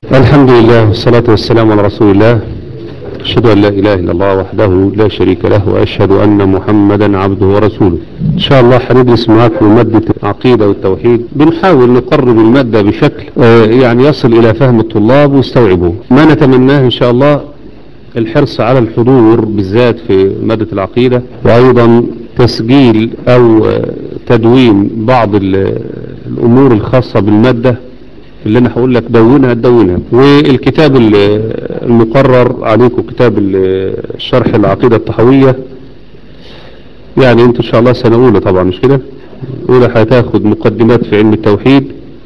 الحمد لله والصلاة والسلام على رسول الله أشهد أن لا إله إلا الله وحده لا شريك له وأشهد أن محمدا عبده ورسوله إن شاء الله هندرس معاكم مادة العقيدة والتوحيد بنحاول نقرب المادة بشكل آه، يعني يصل إلى فهم الطلاب ويستوعبوه ما نتمناه إن شاء الله الحرص على الحضور بالذات في مادة العقيدة وأيضا تسجيل أو آه، تدوين بعض ال- الأمور الخاصة بالمادة اللي أنا هقول لك دونها تدونها والكتاب ال- المقرر عليكم كتاب ال- الشرح العقيدة الطحوية يعني انتوا ان شاء الله سنة اولى طبعا مش كده اولى هتاخد مقدمات في علم التوحيد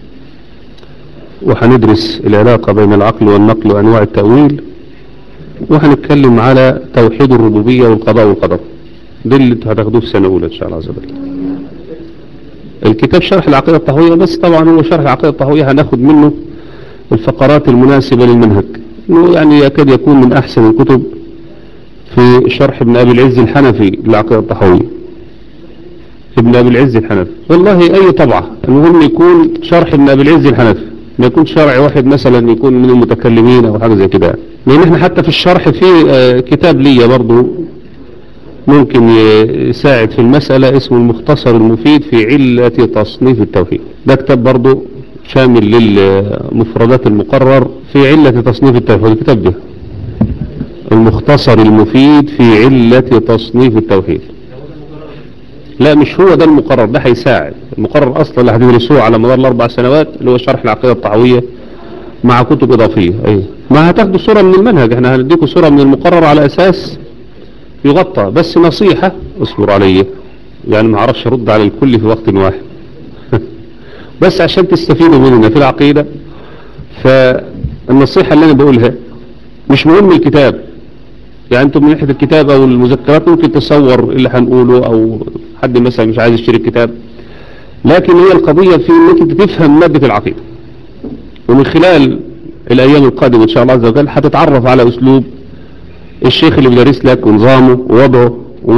وهندرس العلاقة بين العقل والنقل وانواع التأويل وهنتكلم على توحيد الربوبية والقضاء والقدر ده اللي انتوا هتاخدوه في سنة اولى ان شاء الله عز وجل الكتاب شرح العقيدة الطحوية بس طبعا هو شرح العقيدة الطحوية هناخد منه الفقرات المناسبة للمنهج انه يعني يكاد يكون من احسن الكتب في شرح ابن ابي العز الحنفي للعقيدة الطحوية ابن ابي العز الحنفي والله اي طبعة المهم يكون شرح ابن ابي العز الحنفي ما يكون شرع واحد مثلا يكون من المتكلمين او حاجة زي كده لان احنا حتى في الشرح في آه، كتاب ليا برضو ممكن يساعد في المسألة اسمه المختصر المفيد في علة تصنيف التوحيد ده كتاب برضو شامل للمفردات المقرر في علة تصنيف التوحيد الكتاب ده المختصر المفيد في علة تصنيف التوحيد لا مش هو ده المقرر ده هيساعد المقرر اصلا اللي هتدرسوه على مدار الاربع سنوات اللي هو شرح العقيدة الطحوية مع كتب اضافية ايه ما هتاخدوا صورة من المنهج احنا هنديكم صورة من المقرر على اساس يغطى بس نصيحة اصبر علي يعني ما اعرفش ارد على الكل في وقت واحد بس عشان تستفيدوا مننا في العقيدة فالنصيحة اللي انا بقولها مش مهم الكتاب يعني انتم من ناحية الكتاب او المذكرات ممكن تصور اللي هنقوله او حد مثلا مش عايز يشتري الكتاب لكن هي القضية في انك انت تفهم مادة العقيدة ومن خلال الايام القادمة ان شاء الله عز وجل هتتعرف على اسلوب الشيخ اللي بيدرس لك ونظامه ووضعه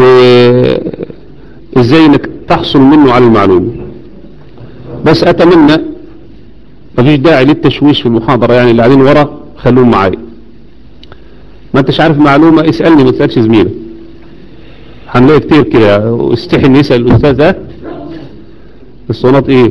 وازاي انك تحصل منه على المعلومة بس اتمنى مفيش داعي للتشويش في المحاضرة يعني اللي قاعدين ورا خلوهم معايا ما انتش عارف معلومة اسألني ما تسألش زميلك هنلاقي كتير كده استحي ان يسأل الاستاذ ده اسطوانات ايه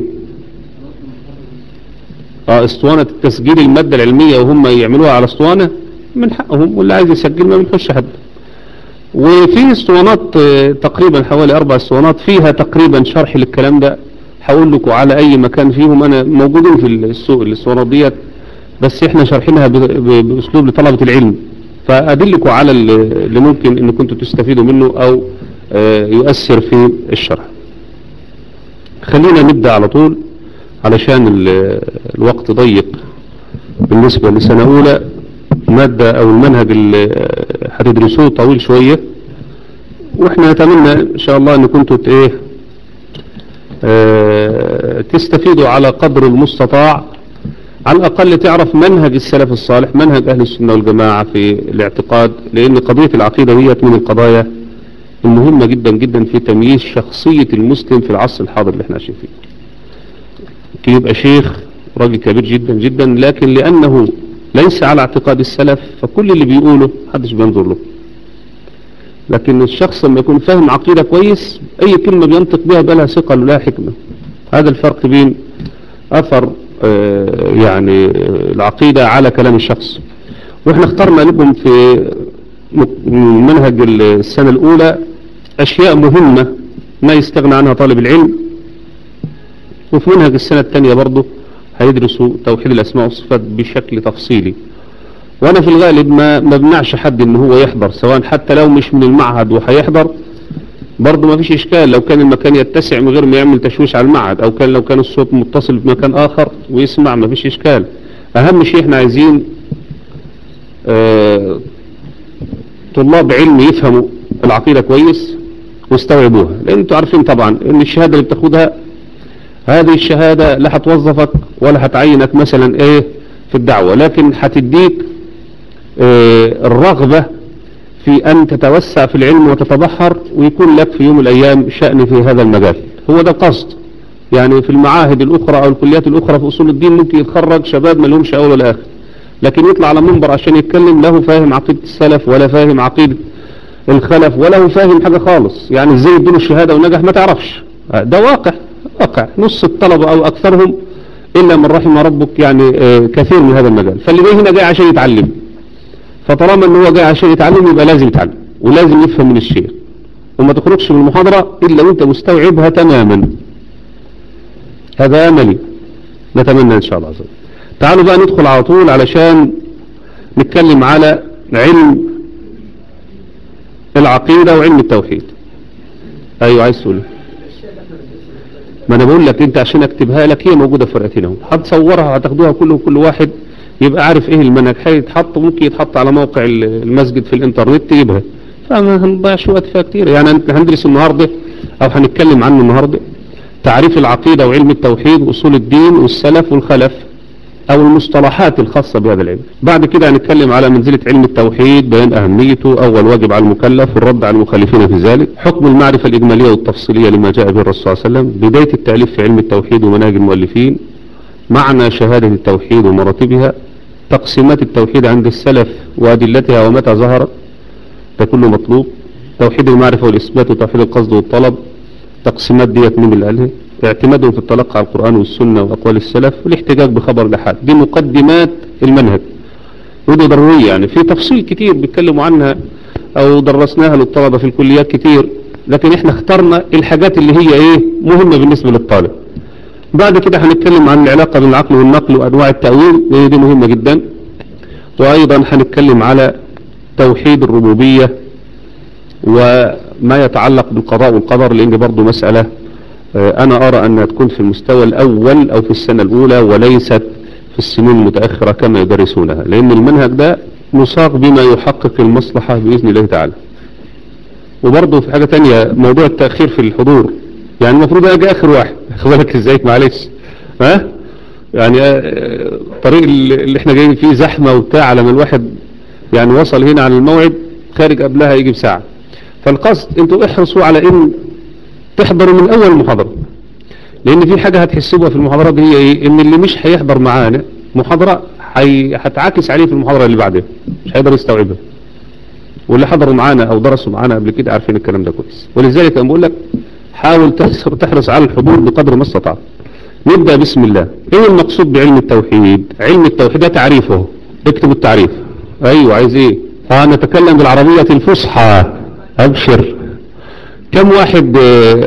اه اسطوانة التسجيل المادة العلمية وهم يعملوها على اسطوانة من حقهم واللي عايز يسجل ما بنخش حد وفي اسطوانات آه، تقريبا حوالي اربع اسطوانات فيها تقريبا شرح للكلام ده هقول لكم على اي مكان فيهم انا موجودين في السوق الاسطوانات ديت بس احنا شارحينها ب- ب- باسلوب لطلبة العلم فادلكم على ال- اللي ممكن ان كنتوا تستفيدوا منه او آه، يؤثر في الشرح خلينا نبدأ على طول علشان ال- الوقت ضيق بالنسبة لسنة أولى مادة أو المنهج اللي هتدرسوه طويل شوية وإحنا نتمنى إن شاء الله أن كنتوا ت- إيه آه، تستفيدوا على قدر المستطاع على الأقل تعرف منهج السلف الصالح منهج أهل السنة والجماعة في الاعتقاد لأن قضية العقيدة ديت من القضايا المهمة جدا جدا في تمييز شخصية المسلم في العصر الحاضر اللي احنا عايشين فيه ممكن يبقى شيخ راجل كبير جدا جدا لكن لأنه ليس على اعتقاد السلف فكل اللي بيقوله محدش بينظر له لكن الشخص لما يكون فاهم عقيدة كويس أي كلمة بينطق بها بلها ثقة ولها حكمة هذا الفرق بين أثر آه، يعني آه، العقيدة على كلام الشخص واحنا اخترنا لكم في م- منهج السنة الأولى أشياء مهمة ما يستغنى عنها طالب العلم وفي منهج السنة الثانية برضه هيدرسوا توحيد الأسماء والصفات بشكل تفصيلي وأنا في الغالب ما ما بمنعش حد إن هو يحضر سواء حتى لو مش من المعهد وهيحضر برضه ما فيش إشكال لو كان المكان يتسع من غير ما يعمل تشويش على المعهد أو كان لو كان الصوت متصل بمكان آخر ويسمع ما فيش إشكال أهم شيء إحنا عايزين آه طلاب علم يفهموا العقيدة كويس واستوعبوها لأن انتوا عارفين طبعا ان الشهادة اللي بتاخدها هذه الشهادة لا هتوظفك ولا هتعينك مثلا ايه في الدعوة لكن هتديك اه الرغبة في ان تتوسع في العلم وتتبحر ويكون لك في يوم من الايام شأن في هذا المجال هو ده القصد يعني في المعاهد الاخرى او الكليات الاخرى في اصول الدين ممكن يتخرج شباب ما لهمش اول ولا اخر لكن يطلع على منبر عشان يتكلم له فاهم عقيدة السلف ولا فاهم عقيدة الخلف ولا هو فاهم حاجة خالص يعني ازاي يديله الشهادة ونجح ما تعرفش ده واقع واقع نص الطلبة او اكثرهم الا من رحم ربك يعني آه، كثير من هذا المجال فاللي جاي هنا جاي عشان يتعلم فطالما ان هو جاي عشان يتعلم يبقى لازم يتعلم ولازم يفهم من الشيخ وما تخرجش من المحاضرة الا وانت مستوعبها تماما هذا املي نتمنى ان شاء الله عز وجل تعالوا بقى ندخل على طول علشان نتكلم على علم العقيدة وعلم التوحيد ايوه عايز تقول إيه؟ ما انا بقول لك انت عشان اكتبها لك هي موجودة في ورقتين اهو هتصورها هتاخدوها كله كل واحد يبقى عارف ايه المنهج هيتحط ممكن يتحط على موقع المسجد في الانترنت تجيبها فما هنضيعش وقت فيها كتير يعني هندرس النهاردة او هنتكلم عنه النهاردة تعريف العقيدة وعلم التوحيد واصول الدين والسلف والخلف او المصطلحات الخاصة بهذا العلم بعد كده هنتكلم على منزلة علم التوحيد بيان اهميته اول واجب على المكلف والرد على المخالفين في ذلك حكم المعرفة الاجمالية والتفصيلية لما جاء به الرسول صلى الله عليه وسلم بداية التأليف في علم التوحيد ومناهج المؤلفين معنى شهادة التوحيد ومراتبها تقسيمات التوحيد عند السلف وأدلتها ومتى ظهرت ده كله مطلوب توحيد المعرفة والإثبات وتوحيد القصد والطلب تقسيمات ديت من اللي قالها اعتمادهم في التلقى على القرآن والسنة وأقوال السلف والاحتجاج بخبر الأحاد دي مقدمات المنهج ودي ضرورية يعني في تفصيل كتير بيتكلموا عنها أو درسناها للطلبة في الكليات كتير لكن احنا اخترنا الحاجات اللي هي ايه مهمة بالنسبة للطالب بعد كده هنتكلم عن العلاقة بين العقل والنقل وأنواع التأويل دي, دي مهمة جدا وأيضا هنتكلم على توحيد الربوبية وما يتعلق بالقضاء والقدر لأن برضو مسألة أنا أرى أنها تكون في المستوى الأول أو في السنة الأولى وليست في السنين المتأخرة كما يدرسونها لأن المنهج ده مساق بما يحقق المصلحة بإذن الله تعالى وبرضه في حاجة تانية موضوع التأخير في الحضور يعني المفروض أجي آخر واحد بالك إزاي معلش ها يعني الطريق اللي احنا جايين فيه زحمة وبتاع على ما الواحد يعني وصل هنا على الموعد خارج قبلها يجي بساعة فالقصد انتوا احرصوا على ان تحضروا من اول المحاضرة لان في حاجة هتحسبوها في المحاضرة دي هي ايه ان اللي مش هيحضر معانا محاضرة حي... هتعاكس عليه في المحاضرة اللي بعدها مش هيقدر يستوعبها واللي حضروا معانا او درسوا معانا قبل كده عارفين الكلام ده كويس ولذلك انا بقول لك حاول تحرص على الحضور بقدر ما استطعت نبدأ بسم الله ايه المقصود بعلم التوحيد علم التوحيد ده تعريفه اكتب التعريف ايوه عايز ايه اه نتكلم بالعربية الفصحى ابشر كم واحد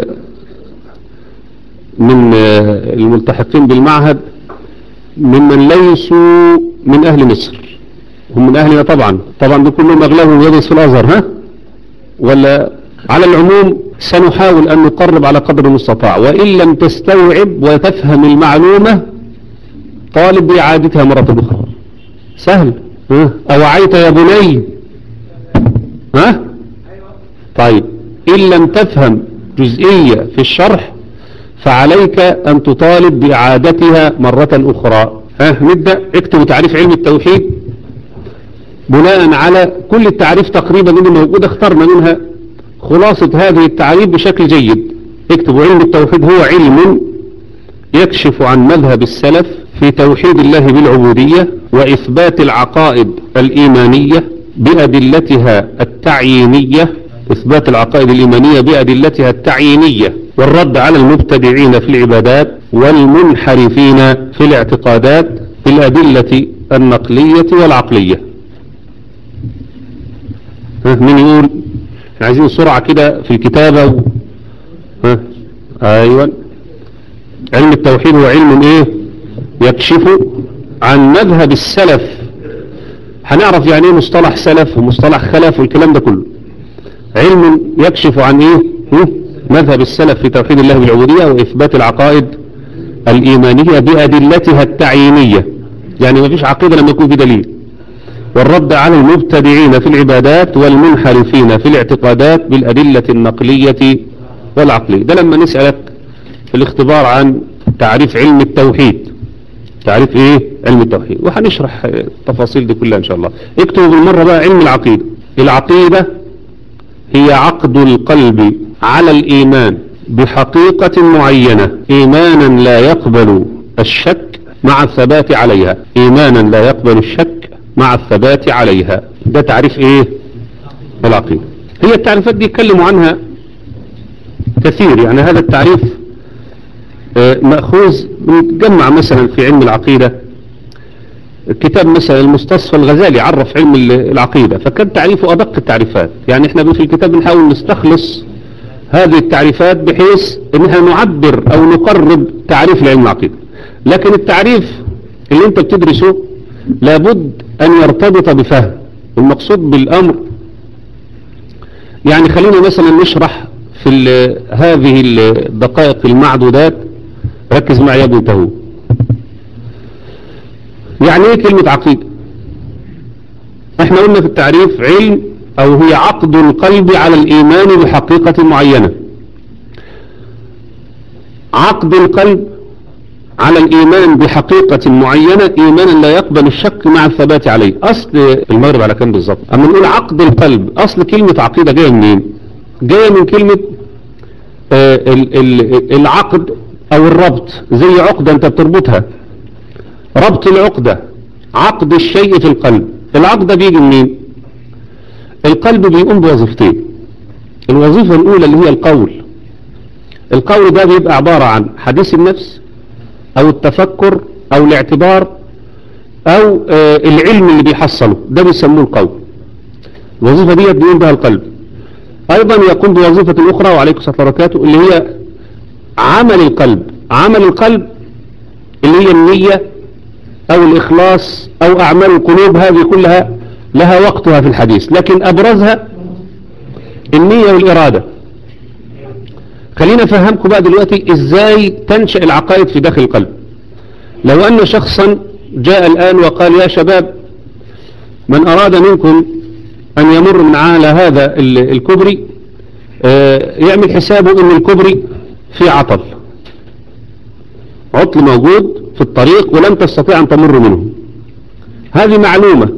من الملتحقين بالمعهد ممن ليسوا من اهل مصر هم من اهلنا طبعا طبعا دول كلهم اغلبهم يدرس في الازهر ها ولا على العموم سنحاول ان نقرب على قدر المستطاع وان لم تستوعب وتفهم المعلومة طالب باعادتها مرة اخرى سهل ها اوعيت يا بني ها طيب إن لم تفهم جزئية في الشرح فعليك أن تطالب بإعادتها مرة أخرى ها نبدأ اكتبوا تعريف علم التوحيد بناء على كل التعريف تقريبا اللي موجودة اخترنا منها خلاصة هذه التعريف بشكل جيد اكتبوا علم التوحيد هو علم يكشف عن مذهب السلف في توحيد الله بالعبودية وإثبات العقائد الإيمانية بأدلتها التعيينية إثبات العقائد الإيمانية بأدلتها التعيينية والرد على المبتدعين في العبادات والمنحرفين في الاعتقادات بالأدلة النقلية والعقلية ها مين يقول عايزين سرعة كده في الكتابة و... ها أيوة علم التوحيد هو علم ايه يكشف عن مذهب السلف هنعرف يعني ايه مصطلح سلف ومصطلح خلف والكلام ده كله علم يكشف عن ايه مذهب السلف في توحيد الله بالعبودية واثبات العقائد الايمانية بادلتها التعيينية يعني ما فيش عقيدة لما يكون في دليل والرد على المبتدعين في العبادات والمنحرفين في الاعتقادات بالادلة النقلية والعقلية ده لما نسألك في الاختبار عن تعريف علم التوحيد تعريف ايه علم التوحيد وهنشرح التفاصيل دي كلها ان شاء الله اكتبوا بالمرة بقى علم العقيدة العقيدة هي عقد القلب على الإيمان بحقيقة معينة إيمانا لا يقبل الشك مع الثبات عليها إيمانا لا يقبل الشك مع الثبات عليها ده تعريف ايه العقيدة هي التعريفات دي يتكلموا عنها كثير يعني هذا التعريف آه، مأخوذ متجمع مثلا في علم العقيدة كتاب مثلا المستصفى الغزالي عرف علم ال- العقيدة فكان تعريفه أدق التعريفات يعني احنا في الكتاب بنحاول نستخلص هذه التعريفات بحيث ان احنا نعبر او نقرب تعريف لعلم العقيدة لكن التعريف اللي انت بتدرسه لابد ان يرتبط بفهم المقصود بالامر يعني خلينا مثلا نشرح في ال- هذه الدقائق المعدودات ركز معي يا ابن تهو يعني ايه كلمة عقيدة احنا قلنا في التعريف علم او هي عقد القلب على الايمان بحقيقة معينة عقد القلب على الايمان بحقيقة معينة ايمانا لا يقبل الشك مع الثبات عليه اصل المغرب على كام بالظبط اما نقول عقد القلب اصل كلمة عقيدة جاية منين جاية من كلمة آه، ال- ال- العقد او الربط زي عقدة انت بتربطها ربط العقدة عقد الشيء في القلب العقد ده بيجي منين القلب بيقوم بوظيفتين الوظيفة الأولى اللي هي القول القول ده بيبقى عبارة عن حديث النفس أو التفكر أو الاعتبار أو آه العلم اللي بيحصله ده بيسموه القول الوظيفة دي بيقوم بها القلب أيضا يقوم بوظيفة أخرى وعليكم السلام وبركاته اللي هي عمل القلب عمل القلب اللي هي النية أو الإخلاص أو أعمال القلوب هذه كلها لها وقتها في الحديث لكن أبرزها النية والإرادة خلينا أفهمكم بقى دلوقتي إزاي تنشأ العقائد في داخل القلب لو أن شخصا جاء الآن وقال يا شباب من أراد منكم أن يمر من على هذا ال- الكبري آه، يعمل حسابه أن الكبري في عطل عطل موجود في الطريق ولن تستطيع أن تمر منه هذه معلومة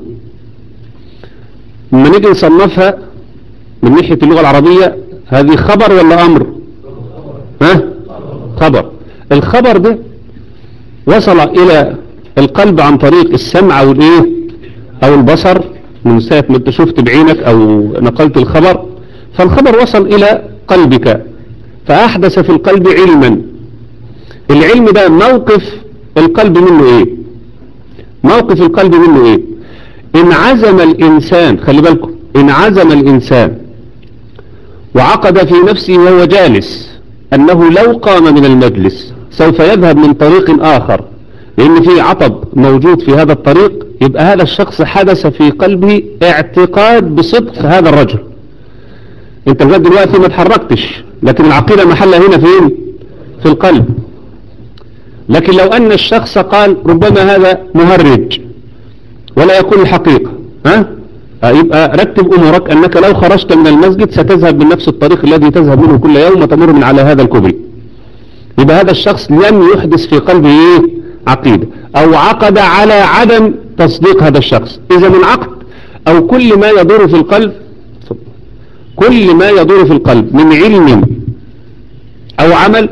لما نيجي نصنفها من ناحية اللغة العربية هذه خبر ولا أمر ها خبر الخبر ده وصل إلى القلب عن طريق السمع أو الإيه أو البصر من ساعة ما انت شفت بعينك أو نقلت الخبر فالخبر وصل إلى قلبك فأحدث في القلب علما العلم ده موقف القلب منه ايه موقف القلب منه ايه ان عزم الانسان خلي بالكم ان عزم الانسان وعقد في نفسه وهو جالس انه لو قام من المجلس سوف يذهب من طريق اخر لان في عطب موجود في هذا الطريق يبقى هذا الشخص حدث في قلبه اعتقاد بصدق هذا الرجل انت لغايه دلوقتي ما اتحركتش لكن العقيده محلها هنا فين في القلب لكن لو أن الشخص قال ربما هذا مهرج ولا يكون الحقيقة ها؟ آه، يبقى رتب أمورك أنك لو خرجت من المسجد ستذهب من نفس الطريق الذي تذهب منه كل يوم وتمر من على هذا الكوبري يبقى هذا الشخص لم يحدث في قلبه إيه؟ عقيدة أو عقد على عدم تصديق هذا الشخص إذا من عقد أو كل ما يدور في القلب كل ما يدور في القلب من علم أو عمل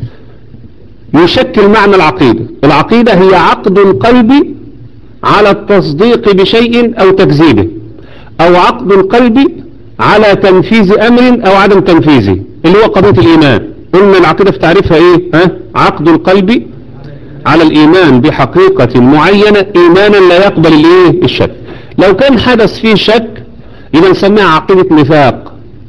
يشكل معنى العقيدة العقيدة هي عقد القلب على التصديق بشيء أو تكذيبه أو عقد القلب على تنفيذ أمر أو عدم تنفيذه اللي هو قضية الإيمان قلنا العقيدة في تعريفها إيه ها؟ عقد القلب على الإيمان بحقيقة معينة إيمانا لا يقبل الإيه الشك لو كان حدث فيه شك يبقى نسميها عقيدة نفاق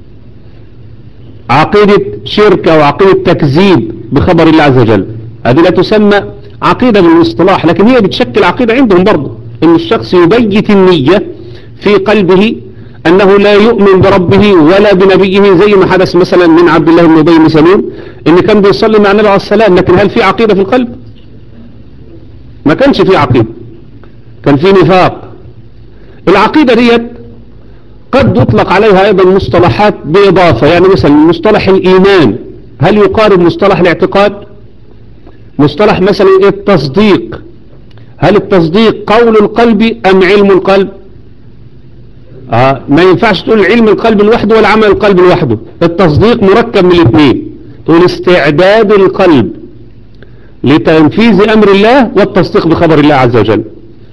عقيدة شرك أو عقيدة تكذيب بخبر الله عز وجل هذه لا تسمى عقيدة بالاصطلاح لكن هي بتشكل عقيدة عندهم برضه ان الشخص يبيت النية في قلبه انه لا يؤمن بربه ولا بنبيه زي ما حدث مثلا من عبد الله بن ابي بن سلول ان كان بيصلي مع النبي عليه السلام لكن هل في عقيدة في القلب ما كانش في عقيدة كان في نفاق العقيدة ديت قد يطلق عليها ايضا مصطلحات باضافة يعني مثلا مصطلح الايمان هل يقارب مصطلح الاعتقاد مصطلح مثلا التصديق هل التصديق قول القلب ام علم القلب آه ما ينفعش تقول علم القلب لوحده ولا عمل القلب لوحده التصديق مركب من الاثنين تقول استعداد القلب لتنفيذ امر الله والتصديق بخبر الله عز وجل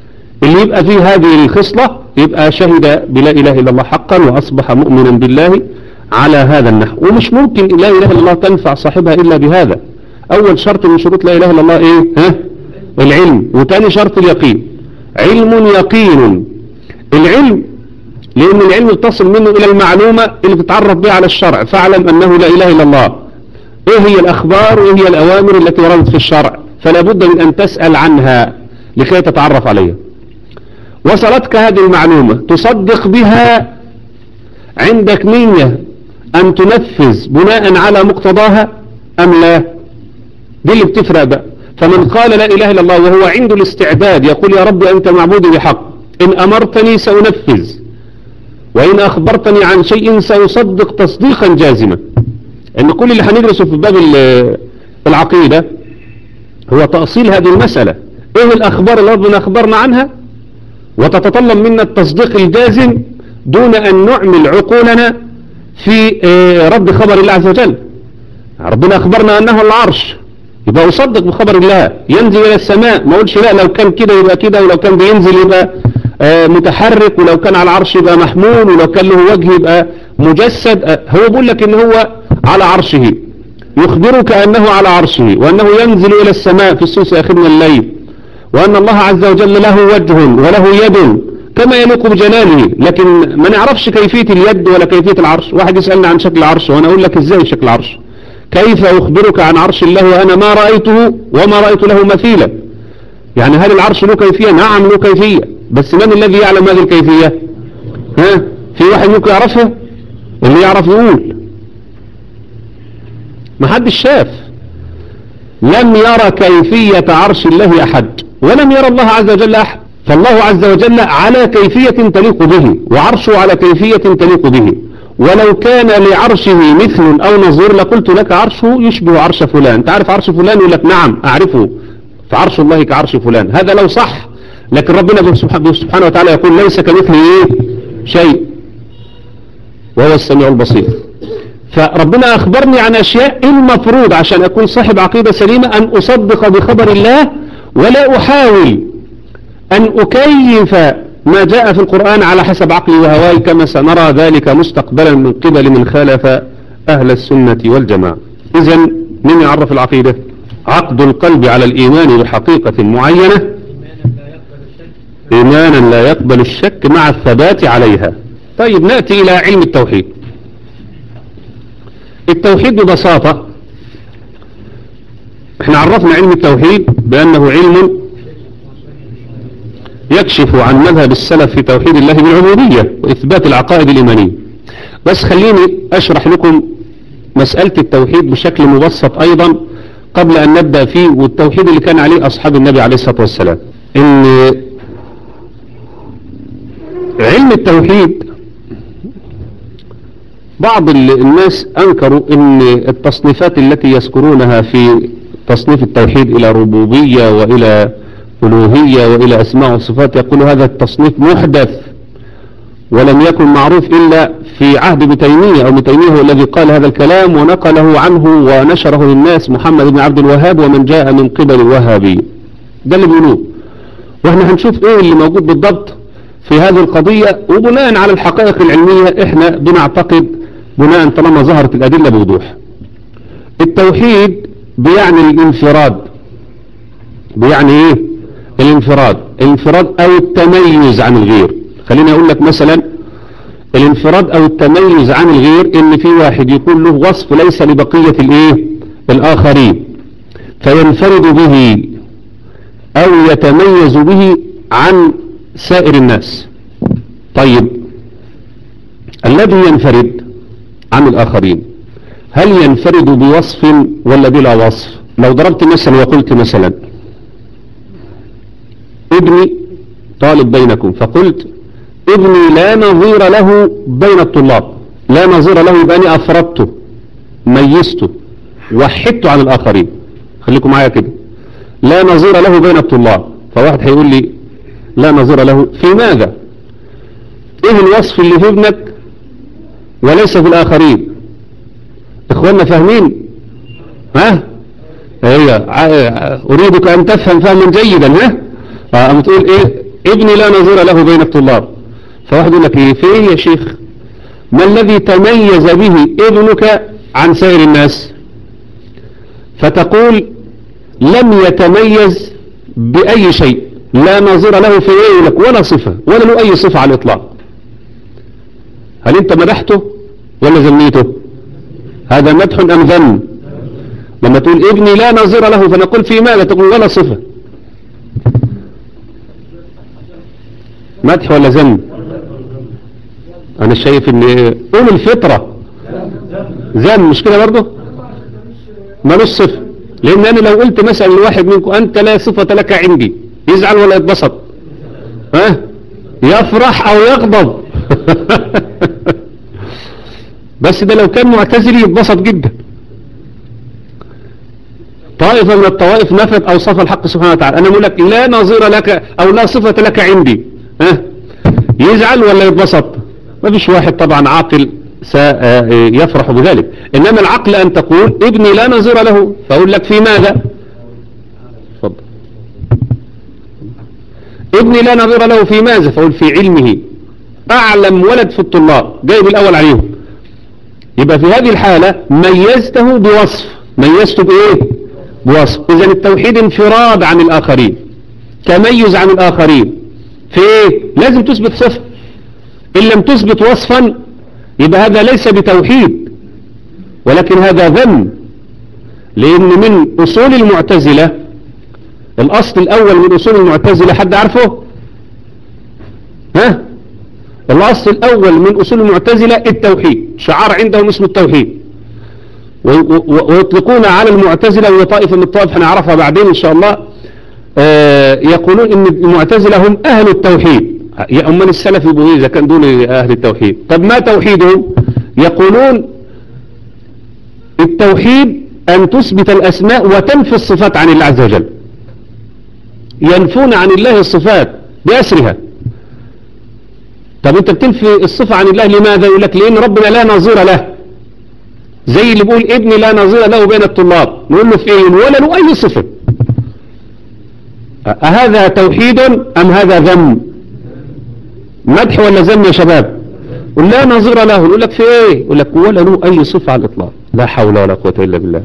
اللي يبقى فيه هذه الخصلة يبقى شهد بلا إله إلا الله حقا وأصبح مؤمنا بالله على هذا النحو ومش ممكن لا إله إلا الله تنفع صاحبها إلا بهذا أول شرط من شروط لا إله إلا الله إيه ها؟ العلم وتاني شرط اليقين علم يقين العلم لأن العلم تصل منه إلى المعلومة اللي تتعرف بها على الشرع فاعلم أنه لا إله إلا الله إيه هي الأخبار وإيه هي الأوامر التي وردت في الشرع فلا بد من أن تسأل عنها لكي تتعرف عليها وصلتك هذه المعلومة تصدق بها عندك نية أن تنفذ بناء على مقتضاها أم لا دي اللي بتفرق بقى فمن قال لا إله إلا الله وهو عنده الاستعداد يقول يا رب أنت معبودي بحق إن أمرتني سأنفذ وإن أخبرتني عن شيء سأصدق تصديقا جازما إن كل اللي هندرسه في باب العقيدة هو تأصيل هذه المسألة إيه الأخبار اللي ربنا أخبرنا عنها وتتطلب منا التصديق الجازم دون أن نعمل عقولنا في رد خبر الله عز وجل ربنا أخبرنا أنه العرش يبقى أصدق بخبر الله ينزل إلى السماء ما أقولش لا لو كان كده يبقى كده ولو كان بينزل يبقى متحرك ولو كان على العرش يبقى محمول ولو كان له وجه يبقى مجسد هو بيقول لك ان هو على عرشه يخبرك أنه على عرشه وأنه ينزل إلى السماء في السوس آخر من الليل وأن الله عز وجل له وجه وله يد كما يليق بجلاله لكن ما نعرفش كيفية اليد ولا كيفية العرش واحد يسألنا عن شكل العرش وأنا أقول لك إزاي شكل العرش كيف أخبرك عن عرش الله وأنا ما رأيته وما رأيت له مثيلا يعني هل العرش له كيفية نعم له كيفية بس من الذي يعلم هذه الكيفية ها في واحد ممكن يعرفها اللي يعرف يقول ما حدش شاف لم يرى كيفية عرش الله أحد ولم يرى الله عز وجل أحد فالله عز وجل على كيفية تليق به وعرشه على كيفية تليق به ولو كان لعرشه مثل أو نظير لقلت لك عرشه يشبه عرش فلان تعرف عرش فلان يقول لك نعم أعرفه فعرش الله كعرش فلان هذا لو صح لكن ربنا سبحانه وتعالى يقول ليس كمثله إيه شيء وهو السميع البصير فربنا أخبرني عن أشياء المفروض عشان أكون صاحب عقيدة سليمة أن أصدق بخبر الله ولا أحاول أن أكيف ما جاء في القرآن على حسب عقلي وهواي كما سنرى ذلك مستقبلا من قبل من خالف أهل السنة والجماعة إذا من يعرف العقيدة عقد القلب على الإيمان بحقيقة معينة إيمانا لا يقبل الشك مع الثبات عليها طيب نأتي إلى علم التوحيد التوحيد ببساطة احنا عرفنا علم التوحيد بأنه علم يكشف عن مذهب السلف في توحيد الله بالعبودية وإثبات العقائد الإيمانية بس خليني أشرح لكم مسألة التوحيد بشكل مبسط أيضا قبل أن نبدأ فيه والتوحيد اللي كان عليه أصحاب النبي عليه الصلاة والسلام إن علم التوحيد بعض الناس أنكروا أن التصنيفات التي يذكرونها في تصنيف التوحيد إلى ربوبية وإلى ألوهية وإلى أسماء وصفات يقول هذا التصنيف محدث ولم يكن معروف إلا في عهد ابن تيمية أو ابن تيمية هو الذي قال هذا الكلام ونقله عنه ونشره للناس محمد بن عبد الوهاب ومن جاء من قبل الوهابي ده اللي بيقولوه واحنا هنشوف ايه اللي موجود بالضبط في هذه القضية وبناء على الحقائق العلمية احنا بنعتقد بناء طالما ظهرت الأدلة بوضوح التوحيد بيعني الانفراد بيعني ايه الانفراد الانفراد او التميز عن الغير خليني اقول لك مثلا الانفراد او التميز عن الغير ان في واحد يكون له وصف ليس لبقية الايه الاخرين فينفرد به او يتميز به عن سائر الناس طيب الذي ينفرد عن الآخرين هل ينفرد بوصف ولا بلا وصف لو ضربت مثلا وقلت مثلا ابني طالب بينكم فقلت ابني لا نظير له بين الطلاب لا نظير له يبقى أنا أفردته ميزته وحدته عن الآخرين خليكم معايا كده لا نظير له بين الطلاب فواحد هيقول لي لا نظير له في ماذا ايه الوصف اللي في ابنك وليس في الآخرين اخواننا فاهمين ها هي أريدك أن تفهم فهما جيدا ها أما تقول إيه ابني لا نظير له بين الطلاب فواحد يقول لك ايه في ايه يا شيخ ما الذي تميز به ابنك عن سائر الناس فتقول لم يتميز بأي شيء لا نظير له في ايه لك ولا صفة ولا له أي صفة على الإطلاق هل انت مدحته ولا ذميته هذا مدح أم ذم لما تقول ابني لا نظير له فنقول في ماذا تقول ولا صفة مدح ولا ذم انا شايف ان قول الفطرة ذم مش كده برضه مالوش صفة لان انا لو قلت مثلا لواحد منكم انت لا صفة لك عندي يزعل ولا يتبسط ها يفرح او يغضب بس ده لو كان معتزلي يتبسط جدا طائفة من الطوائف نفت أوصاف الحق سبحانه وتعالى أنا أقول لك لا نظير لك أو لا صفة لك عندي ها يزعل ولا يتبسط ما فيش واحد طبعا عاقل سيفرح بذلك إنما العقل أن تقول ابني لا نظير له فأقول لك في ماذا فضل. ابني لا نظير له في ماذا فأقول في علمه أعلم ولد في الطلاب جايب الأول عليهم يبقى في هذه الحالة ميزته بوصف ميزته بإيه بوصف إذا التوحيد انفراد عن الآخرين تميز عن الآخرين في إيه لازم تثبت صفة إن لم تثبت وصفا يبقى هذا ليس بتوحيد ولكن هذا ذم لأن من أصول المعتزلة الأصل الأول من أصول المعتزلة حد عارفه ها الأصل الأول من أصول المعتزلة التوحيد شعار عندهم اسمه التوحيد ويطلقون على المعتزلة وطائفة من الطائف هنعرفها بعدين إن شاء الله يقولون إن المعتزلة هم أهل التوحيد يا أمان السلف يبقوا إذا كان دون أهل التوحيد طب ما توحيدهم يقولون التوحيد أن تثبت الأسماء وتنفي الصفات عن الله عز وجل ينفون عن الله الصفات بأسرها طب انت بتنفي الصفة عن الله لماذا يقول لك لان ربنا لا نظير له زي اللي بيقول ابني لا نظير له بين الطلاب نقول له في ايه ولا له اي صفة أهذا توحيد ام هذا ذم مدح ولا ذم يا شباب قل لا نظير له نقول لك في ايه يقول لك ولا له اي صفة على الاطلاق لا حول ولا قوة الا بالله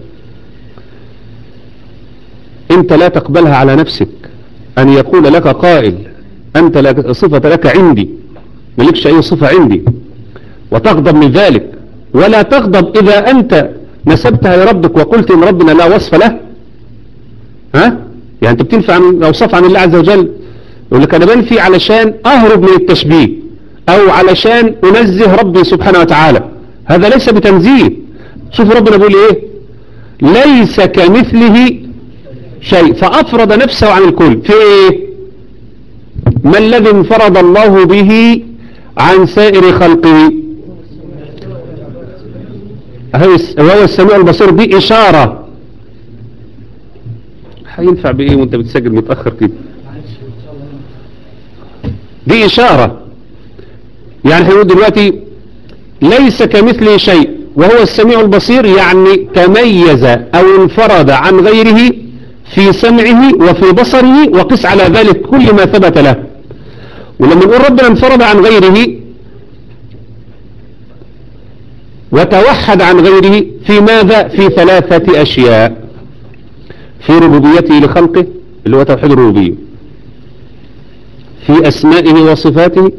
انت لا تقبلها على نفسك ان يقول لك قائل انت لا صفة لك عندي ملكش أي صفة عندي وتغضب من ذلك ولا تغضب إذا أنت نسبتها لربك وقلت إن ربنا لا وصف له ها يعني أنت بتنفع عن أوصاف عن الله عز وجل يقول لك أنا بنفي علشان أهرب من التشبيه أو علشان أنزه ربي سبحانه وتعالى هذا ليس بتنزيه شوف ربنا بيقول إيه ليس كمثله شيء فأفرض نفسه عن الكل في إيه ما الذي انفرد الله به عن سائر خلقه وهو السميع البصير دي إشارة هينفع بإيه وانت بتسجل متأخر كده دي إشارة يعني هنقول دلوقتي ليس كمثله شيء وهو السميع البصير يعني تميز أو انفرد عن غيره في سمعه وفي بصره وقس على ذلك كل ما ثبت له ولما نقول ربنا انفرد عن غيره وتوحد عن غيره في ماذا في ثلاثة أشياء في ربوبيته لخلقه اللي هو توحيد الربوبية في أسمائه وصفاته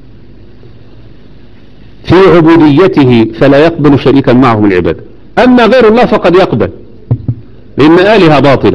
في عبوديته فلا يقبل شريكا معه من العبادة أما غير الله فقد يقبل لأن آلهة باطلة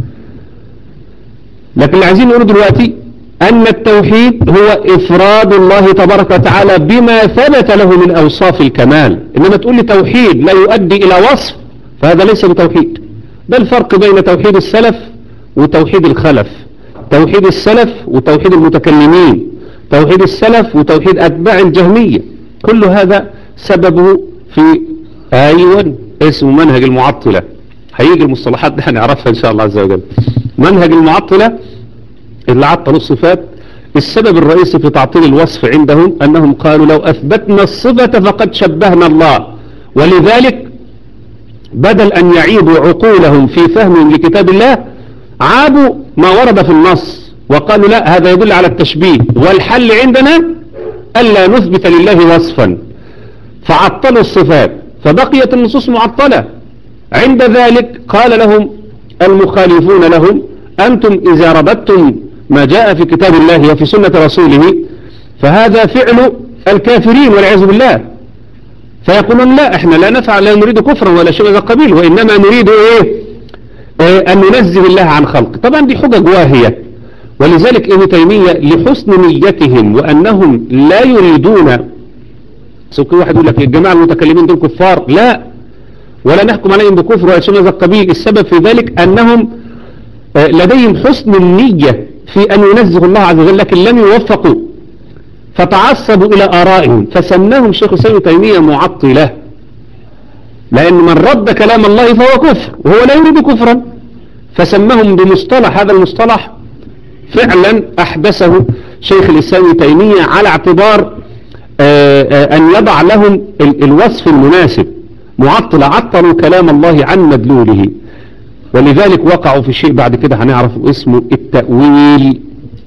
لكن اللي عايزين نقول دلوقتي أن التوحيد هو إفراد الله تبارك وتعالى بما ثبت له من أوصاف الكمال إنما تقول لي توحيد لا يؤدي إلى وصف فهذا ليس بتوحيد ده الفرق بين توحيد السلف وتوحيد الخلف توحيد السلف وتوحيد المتكلمين توحيد السلف وتوحيد أتباع الجهمية كل هذا سببه في أيوة اسمه منهج المعطلة هيجي المصطلحات دي هنعرفها إن شاء الله عز وجل منهج المعطلة اللي عطلوا الصفات السبب الرئيسي في تعطيل الوصف عندهم أنهم قالوا لو أثبتنا الصفة فقد شبهنا الله ولذلك بدل أن يعيدوا عقولهم في فهمهم لكتاب الله عادوا ما ورد في النص وقالوا لا هذا يدل على التشبيه والحل عندنا ألا نثبت لله وصفا فعطلوا الصفات فبقيت النصوص معطلة عند ذلك قال لهم المخالفون لهم أنتم إذا ربطتم ما جاء في كتاب الله وفي سنة رسوله فهذا فعل الكافرين والعياذ بالله فيقولون لا احنا لا نفعل لا نريد كفرا ولا شيء من القبيل وإنما نريد ايه, ايه أن ننزه الله عن خلق طبعا دي حجج واهية ولذلك ابن تيمية لحسن نيتهم وأنهم لا يريدون سوكي واحد يقول لك الجماعة المتكلمين دول كفار لا ولا نحكم عليهم بكفر ولا شيء من هذا القبيل السبب في ذلك أنهم لديهم حسن النية في أن ينزه الله عز وجل لكن لم يوفقوا فتعصبوا إلى آرائهم فسماهم شيخ الإسلام تيمية معطلة لأن من رد كلام الله فهو كفر وهو لا يريد كفرا فسمهم بمصطلح هذا المصطلح فعلا أحدثه شيخ الإسلام تيمية على اعتبار أن يضع لهم الوصف المناسب معطلة عطلوا كلام الله عن مدلوله ولذلك وقعوا في شيء بعد كده هنعرف اسمه التأويل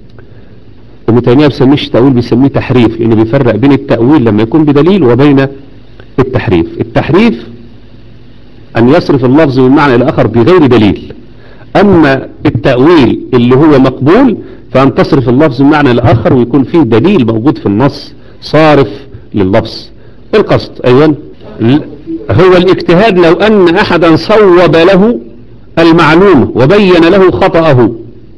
ابن تيمية بيسميش تأويل بيسميه تحريف لأنه بيفرق بين التأويل لما يكون بدليل وبين التحريف التحريف أن يصرف اللفظ من معنى إلى آخر بغير دليل أما التأويل اللي هو مقبول فأن تصرف اللفظ من معنى إلى آخر ويكون فيه دليل موجود في النص صارف لللفظ القصد أيضا هو الاجتهاد لو أن أحدا صوب له المعلومة وبين له خطأه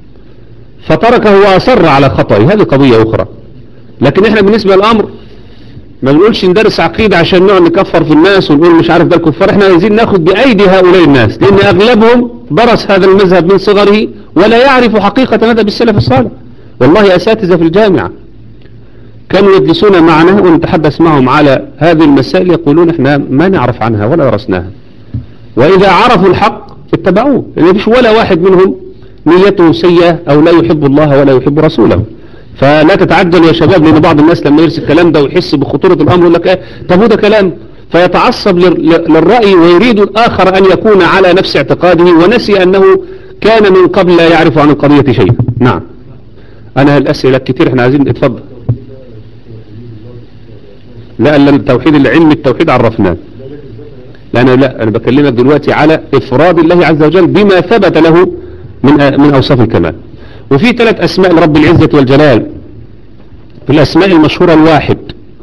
فتركه وأصر على خطأه هذه قضية أخرى لكن احنا بالنسبة للأمر ما بنقولش ندرس عقيدة عشان نقعد نكفر في الناس ونقول مش عارف ده الكفار احنا عايزين ناخد بأيدي هؤلاء الناس لأن أغلبهم درس هذا المذهب من صغره ولا يعرف حقيقة ماذا بالسلف الصالح والله أساتذة في الجامعة كانوا يجلسون معنا ونتحدث معهم على هذه المسائل يقولون احنا ما نعرف عنها ولا درسناها وإذا عرفوا الحق اتبعوه لأن مفيش ولا واحد منهم نيته سيئة أو لا يحب الله ولا يحب رسوله فلا تتعجل يا شباب لأن بعض الناس لما يرسل الكلام ده ويحس بخطورة الأمر يقول لك ايه طب هو ده كلام فيتعصب للرأي ويريد الآخر أن يكون على نفس اعتقاده ونسي أنه كان من قبل لا يعرف عن القضية شيئا نعم أنا الأسئلة كتير احنا عايزين اتفضل لا لا التوحيد العلم التوحيد عرفناه لا أنا لا أنا بكلمك دلوقتي على إفراد الله عز وجل بما ثبت له من من أوصاف الكمال وفي ثلاث أسماء لرب العزة والجلال في الأسماء المشهورة الواحد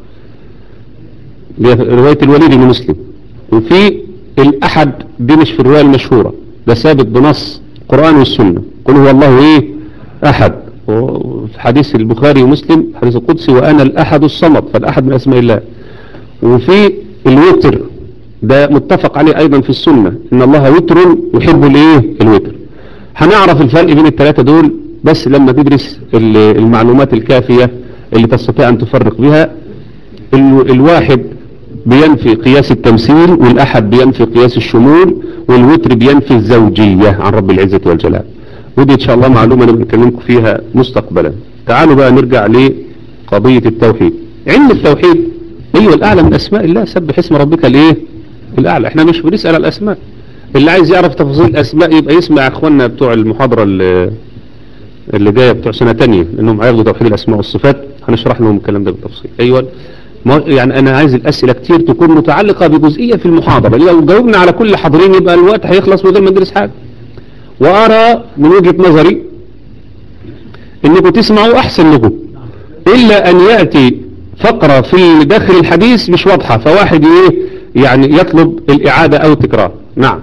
رواية الوليد بن مسلم وفي الأحد دي مش في الرواية المشهورة ده ثابت بنص القرآن والسنة قل هو الله إيه أحد في حديث البخاري ومسلم حديث القدسي وأنا الأحد الصمد فالأحد من أسماء الله وفي الوتر ده متفق عليه أيضا في السنة إن الله وتر يحب الإيه الوتر هنعرف الفرق بين الثلاثة دول بس لما تدرس المعلومات الكافية اللي تستطيع أن تفرق بها الواحد بينفي قياس التمثيل والأحد بينفي قياس الشمول والوتر بينفي الزوجية عن رب العزة والجلال ودي إن شاء الله معلومة نكلمكم فيها مستقبلا تعالوا بقى نرجع لقضية التوحيد علم التوحيد أيوة الأعلى من أسماء الله سبح اسم ربك الإيه الأعلى احنا مش بنسأل الأسماء اللي عايز يعرف تفاصيل الأسماء يبقى يسمع أخواننا بتوع المحاضرة اللي, اللي جاية بتوع سنة تانية لأنهم هياخدوا توحيد الأسماء والصفات هنشرح لهم الكلام ده بالتفصيل أيوة يعني أنا عايز الأسئلة كتير تكون متعلقة بجزئية في المحاضرة لو جاوبنا على كل حاضرين يبقى الوقت هيخلص من غير ما ندرس حاجة وأرى من وجهة نظري إنكم تسمعوا أحسن لكم إلا أن يأتي فقرة في داخل الحديث مش واضحة فواحد إيه يعني يطلب الإعادة أو التكرار نعم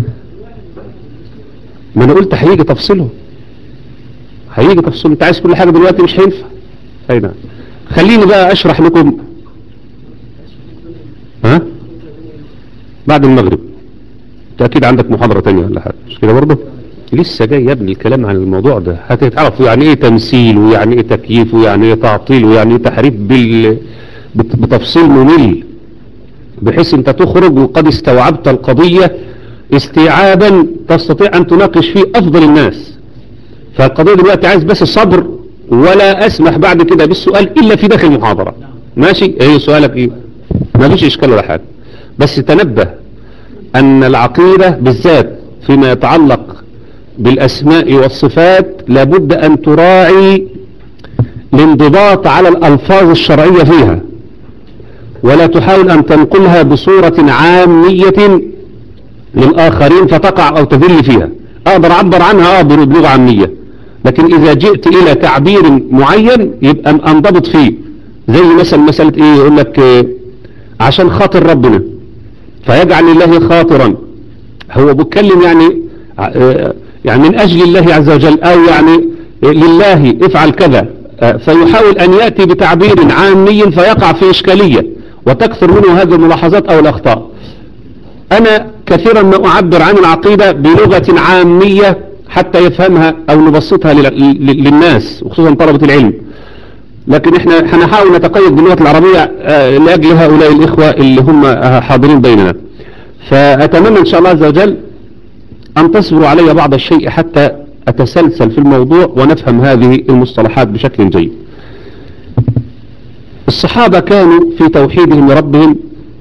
ما أنا قلت هيجي تفصيله هيجي تفصيله أنت عايز كل حاجة دلوقتي مش هينفع أي نعم خليني بقى أشرح لكم ها بعد المغرب انت اكيد عندك محاضرة تانية ولا حاجة مش كده برضه لسه جاي يا ابني الكلام عن الموضوع ده هتتعرفوا يعني ايه تمثيل ويعني ايه تكييف ويعني ايه تعطيل ويعني ايه تحريف بال... بتفصيل ممل بحيث انت تخرج وقد استوعبت القضية استيعابا تستطيع ان تناقش فيه افضل الناس فالقضية دلوقتي عايز بس الصبر ولا اسمح بعد كده بالسؤال الا في داخل المحاضرة ماشي ايه سؤالك ايه ما فيش اشكال ولا حاجة بس تنبه أن العقيدة بالذات فيما يتعلق بالأسماء والصفات لابد أن تراعي الانضباط على الألفاظ الشرعية فيها ولا تحاول أن تنقلها بصورة عامية للآخرين فتقع أو تذل فيها أقدر أعبر عنها أقدر بلغة عامية لكن إذا جئت إلى تعبير معين يبقى أنضبط فيه زي مثلا مسألة إيه يقول لك إيه عشان خاطر ربنا فيجعل لله خاطرا هو بيتكلم يعني يعني من أجل الله عز وجل أو يعني لله افعل كذا فيحاول أن يأتي بتعبير عامي فيقع في إشكالية وتكثر منه هذه الملاحظات أو الأخطاء أنا كثيرا ما أعبر عن العقيدة بلغة عامية حتى يفهمها أو نبسطها للناس وخصوصا طلبة العلم لكن احنا هنحاول نتقيد باللغة العربية لأجل هؤلاء الإخوة اللي هم حاضرين بيننا فأتمنى إن شاء الله عز وجل أن تصبروا علي بعض الشيء حتى أتسلسل في الموضوع ونفهم هذه المصطلحات بشكل جيد الصحابة كانوا في توحيدهم لربهم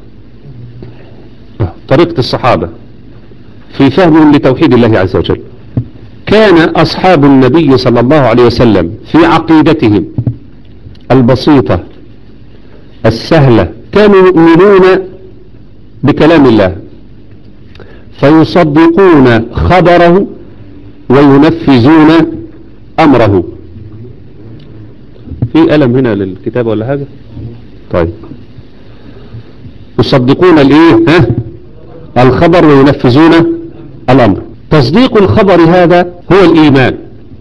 طريقة الصحابة في فهمهم لتوحيد الله عز وجل كان أصحاب النبي صلى الله عليه وسلم في عقيدتهم البسيطة السهلة كانوا يؤمنون بكلام الله فيصدقون خبره وينفذون أمره في ألم هنا للكتاب ولا حاجة طيب يصدقون الايه ها الخبر وينفذون الأمر تصديق الخبر هذا هو الإيمان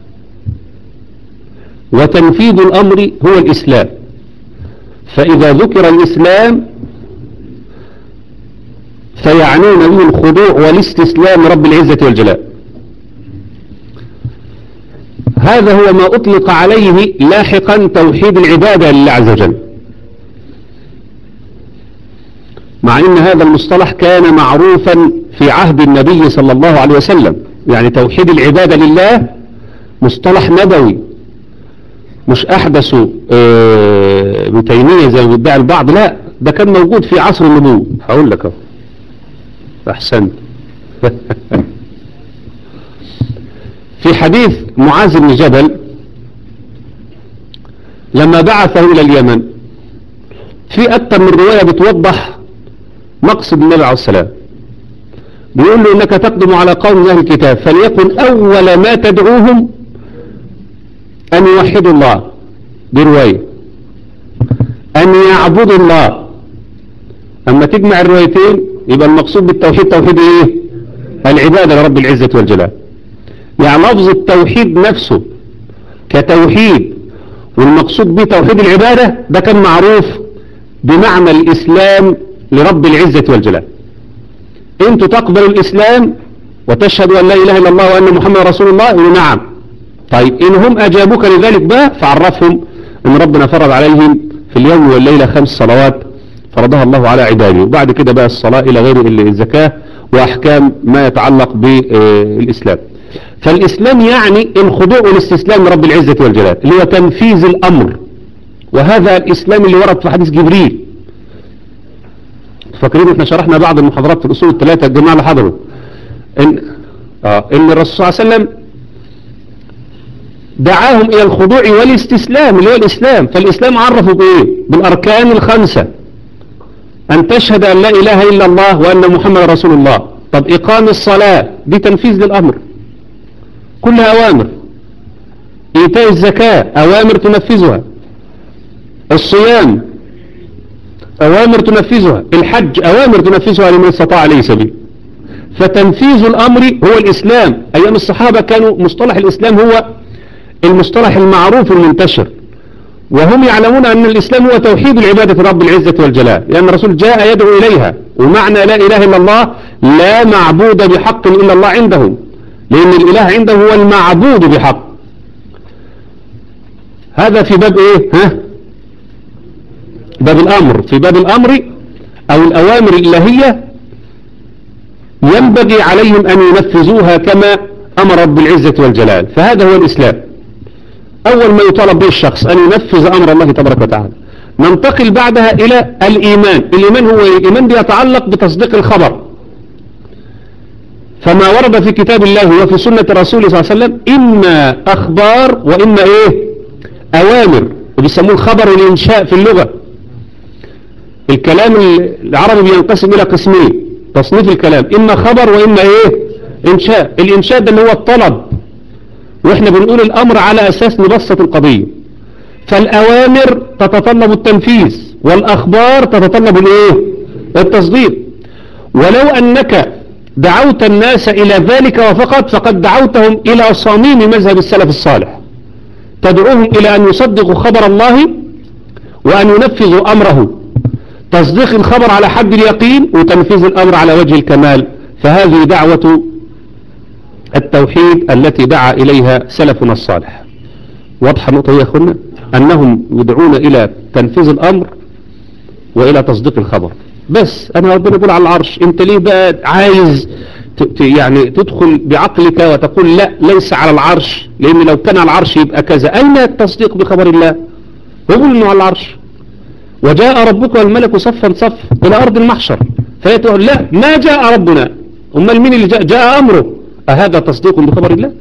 وتنفيذ الأمر هو الإسلام فإذا ذكر الإسلام فيعنون به الخضوع والاستسلام رب العزة والجلال هذا هو ما أطلق عليه لاحقا توحيد العبادة لله عز وجل مع ان هذا المصطلح كان معروفا في عهد النبي صلى الله عليه وسلم يعني توحيد العبادة لله مصطلح نبوي مش احدثه ابن تيمية زي ما بيدعي البعض لا ده كان موجود في عصر النبوة هقول لك اهو احسنت في حديث معاذ بن جبل لما بعثه الى اليمن في اكثر من رواية بتوضح مقصد النبي عليه السلام بيقول له انك تقدم على قوم اهل الكتاب فليكن اول ما تدعوهم ان يوحدوا الله برواية ان يعبدوا الله اما تجمع الروايتين يبقى المقصود بالتوحيد توحيد ايه العبادة لرب العزة والجلال يعني لفظ التوحيد نفسه كتوحيد والمقصود به توحيد العبادة ده كان معروف بمعنى الإسلام لرب العزة والجلال انتوا تقبلوا الإسلام وتشهدوا أن لا إله إلا الله وأن محمد رسول الله يقولوا نعم طيب إن هم أجابوك لذلك بقى فعرفهم أن ربنا فرض عليهم في اليوم والليلة خمس صلوات فرضها الله على عباده وبعد كده بقى الصلاة إلى غير الزكاة وأحكام ما يتعلق بالإسلام فالإسلام يعني الخضوع والاستسلام لرب العزة والجلال اللي هو تنفيذ الأمر وهذا الإسلام اللي ورد في حديث جبريل فاكرين احنا شرحنا بعض المحاضرات في الأصول الثلاثة الجماعة اللي حضروا إن, آه إن الرسول صلى الله عليه وسلم دعاهم إلى الخضوع والاستسلام اللي هو الإسلام فالإسلام عرفوا بإيه بالأركان الخمسة أن تشهد أن لا إله إلا الله وأن محمد رسول الله طب إقام الصلاة دي تنفيذ للأمر كلها أوامر إيتاء الزكاة أوامر تنفذها الصيام أوامر تنفذها الحج أوامر تنفذها لمن استطاع عليه سبيل فتنفيذ الأمر هو الإسلام أيام الصحابة كانوا مصطلح الإسلام هو المصطلح المعروف المنتشر وهم يعلمون أن الإسلام هو توحيد العبادة رب العزة والجلال لأن الرسول جاء يدعو إليها ومعنى لا إله إلا الله لا معبود بحق إلا الله عندهم لأن الإله عنده هو المعبود بحق هذا في باب إيه ها باب الأمر في باب الأمر أو الأوامر الإلهية ينبغي عليهم أن ينفذوها كما أمر رب العزة والجلال فهذا هو الإسلام أول ما يطالب به الشخص أن ينفذ أمر الله تبارك وتعالى ننتقل بعدها إلى الإيمان الإيمان هو الإيمان بيتعلق بتصديق الخبر فما ورد في كتاب الله وفي سنة رسوله صلى الله عليه وسلم إما أخبار وإما إيه أوامر وبيسموه الخبر الإنشاء في اللغة الكلام العربي بينقسم إلى قسمين تصنيف الكلام إما خبر وإما إيه إنشاء الإنشاء ده اللي هو الطلب وإحنا بنقول الأمر على أساس نبسط القضية فالأوامر تتطلب التنفيذ والأخبار تتطلب الإيه التصديق ولو أنك دعوت الناس إلى ذلك وفقط فقد دعوتهم إلى صميم مذهب السلف الصالح تدعوهم إلى أن يصدقوا خبر الله وأن ينفذوا أمره تصديق الخبر على حد اليقين وتنفيذ الأمر على وجه الكمال فهذه دعوة التوحيد التي دعا إليها سلفنا الصالح واضحة نقطة يا أخوانا أنهم يدعون إلى تنفيذ الأمر وإلى تصديق الخبر بس أنا ربنا يقول على العرش أنت ليه بقى عايز يعني تدخل بعقلك وتقول لا ليس على العرش لأن لو كان على العرش يبقى كذا أين التصديق بخبر الله يقول أنه على العرش وجاء ربك والملك صفا صفا إلى أرض المحشر فيتقول لا ما جاء ربنا أمال مين اللي جاء جاء أمره أهذا تصديق بخبر الله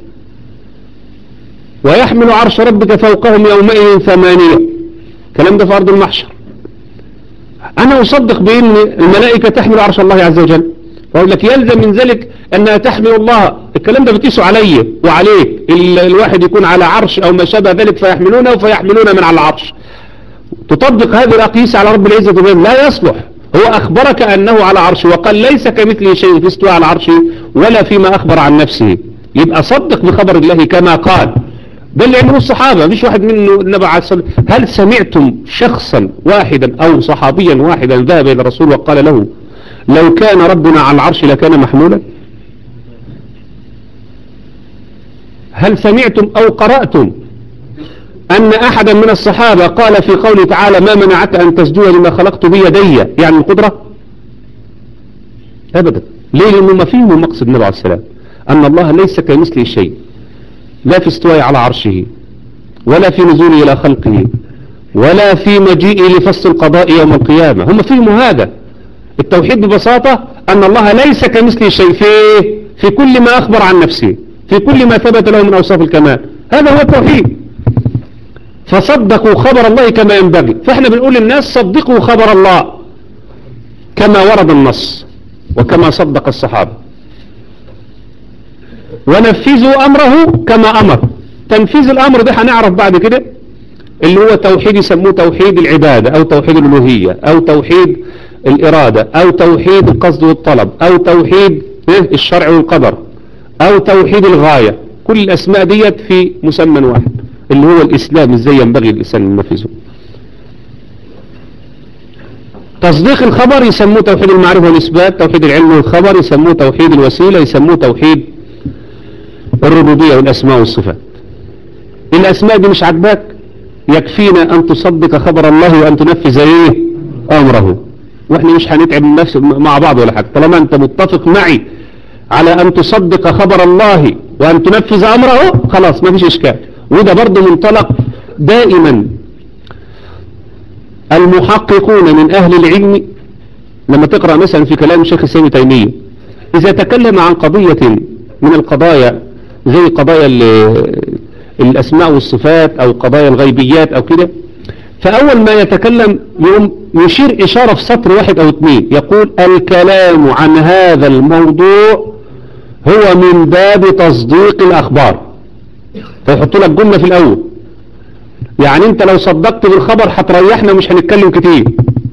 ويحمل عرش ربك فوقهم يومئذ ثمانية كلام ده في أرض المحشر أنا أصدق بأن الملائكة تحمل عرش الله عز وجل فأقول لك يلزم من ذلك أنها تحمل الله الكلام ده بتقيسه علي وعليك الواحد يكون على عرش أو ما شابه ذلك فيحملونه فيحملون من على العرش تطبق هذه الأقيس على رب العزة والجلال لا يصلح هو أخبرك أنه على عرشه وقال ليس كمثله شيء في استواء على عرشه ولا فيما أخبر عن نفسه يبقى صدق بخبر الله كما قال ده اللي عملوا الصحابة مش واحد منه النبي عليه الصلاة هل سمعتم شخصا واحدا أو صحابيا واحدا ذهب إلى الرسول وقال له لو كان ربنا على العرش لكان محمولا هل سمعتم أو قرأتم أن أحدا من الصحابة قال في قوله تعالى ما منعك أن تسجد لما خلقت بيدي يعني القدرة أبدا ليه لأنه ما فيه مقصد النبي عليه السلام أن الله ليس كمثله شيء لا في استواء على عرشه ولا في نزوله إلى خلقه ولا في مجيئه لفصل القضاء يوم القيامة هم فهموا هذا التوحيد ببساطة أن الله ليس كمثله شيء في في كل ما أخبر عن نفسه في كل ما ثبت له من أوصاف الكمال هذا هو التوحيد فصدقوا خبر الله كما ينبغي فاحنا بنقول للناس صدقوا خبر الله كما ورد النص وكما صدق الصحابة ونفذوا أمره كما أمر تنفيذ الأمر ده هنعرف بعد كده اللي هو توحيد يسموه توحيد العبادة أو توحيد الألوهية أو توحيد الإرادة أو توحيد القصد والطلب أو توحيد الشرع والقدر أو توحيد الغاية كل الأسماء ديت في مسمى واحد اللي هو الإسلام إزاي ينبغي الإنسان ينفذه تصديق الخبر يسموه توحيد المعرفة والإثبات توحيد العلم والخبر يسموه توحيد الوسيلة يسموه توحيد الربوبية والأسماء والصفات الأسماء دي مش عجباك يكفينا أن تصدق خبر الله وأن تنفذ إيه أمره وإحنا مش هنتعب النفس مع بعض ولا حاجة طالما أنت متفق معي على أن تصدق خبر الله وأن تنفذ أمره خلاص ما فيش إشكال وده برضه منطلق دائما المحققون من أهل العلم لما تقرأ مثلا في كلام شيخ السيد تيمية إذا تكلم عن قضية من القضايا زي قضايا الأسماء والصفات أو قضايا الغيبيات أو كده فأول ما يتكلم يقوم يشير إشارة في سطر واحد أو اثنين يقول الكلام عن هذا الموضوع هو من باب تصديق الأخبار فيحط لك جملة في الأول يعني انت لو صدقت بالخبر هتريحنا مش هنتكلم كتير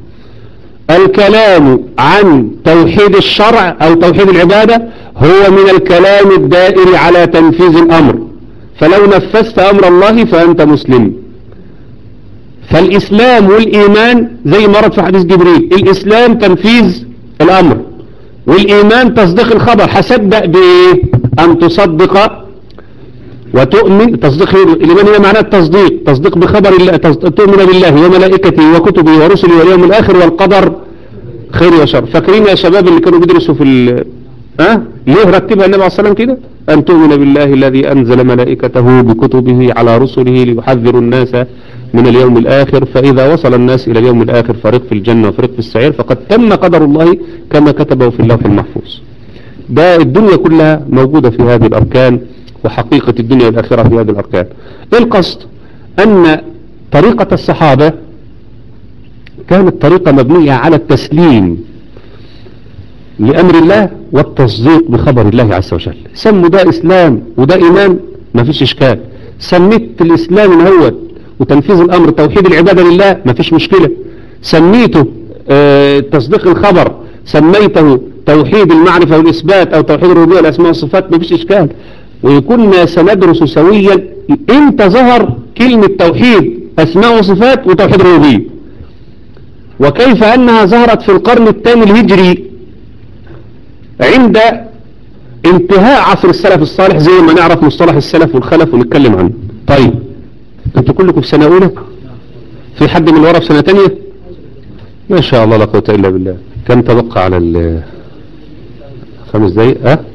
الكلام عن توحيد الشرع او توحيد العبادة هو من الكلام الدائر على تنفيذ الامر فلو نفذت امر الله فانت مسلم فالاسلام والايمان زي ما رد في حديث جبريل الاسلام تنفيذ الامر والايمان تصديق الخبر هصدق بايه ان تصدق وتؤمن تصديق الإيمان هنا معناه التصديق تصديق بخبر الله تؤمن بالله وملائكته وكتبه ورسله واليوم الآخر والقدر خير وشر فاكرين يا شباب اللي كانوا بيدرسوا في ال ها ليه رتبها النبي عليه الصلاة والسلام كده أن تؤمن بالله الذي أنزل ملائكته بكتبه على رسله ليحذر الناس من اليوم الآخر فإذا وصل الناس إلى اليوم الآخر فريق في الجنة وفريق في السعير فقد تم قدر الله كما كتبه في اللوح المحفوظ ده الدنيا كلها موجودة في هذه الأركان وحقيقة الدنيا والآخرة في هذه الأركان إيه القصد أن طريقة الصحابة كانت طريقة مبنية على التسليم لأمر الله والتصديق بخبر الله عز وجل سموا ده إسلام وده إيمان ما فيش إشكال سميت الإسلام هو وتنفيذ الأمر توحيد العبادة لله ما فيش مشكلة سميته آه، تصديق الخبر سميته توحيد المعرفة والإثبات أو توحيد الربوبية والأسماء والصفات ما فيش إشكال ويكون سندرس سويا امتى ظهر كلمة توحيد أسماء وصفات وتوحيد الربوبية وكيف أنها ظهرت في القرن الثاني الهجري عند انتهاء عصر السلف الصالح زي ما نعرف مصطلح السلف والخلف ونتكلم عنه طيب انتوا كلكم في سنة أولى في حد من الورا في سنة تانية ما شاء الله لا قوة إلا بالله كم تبقى على ال خمس دقايق ها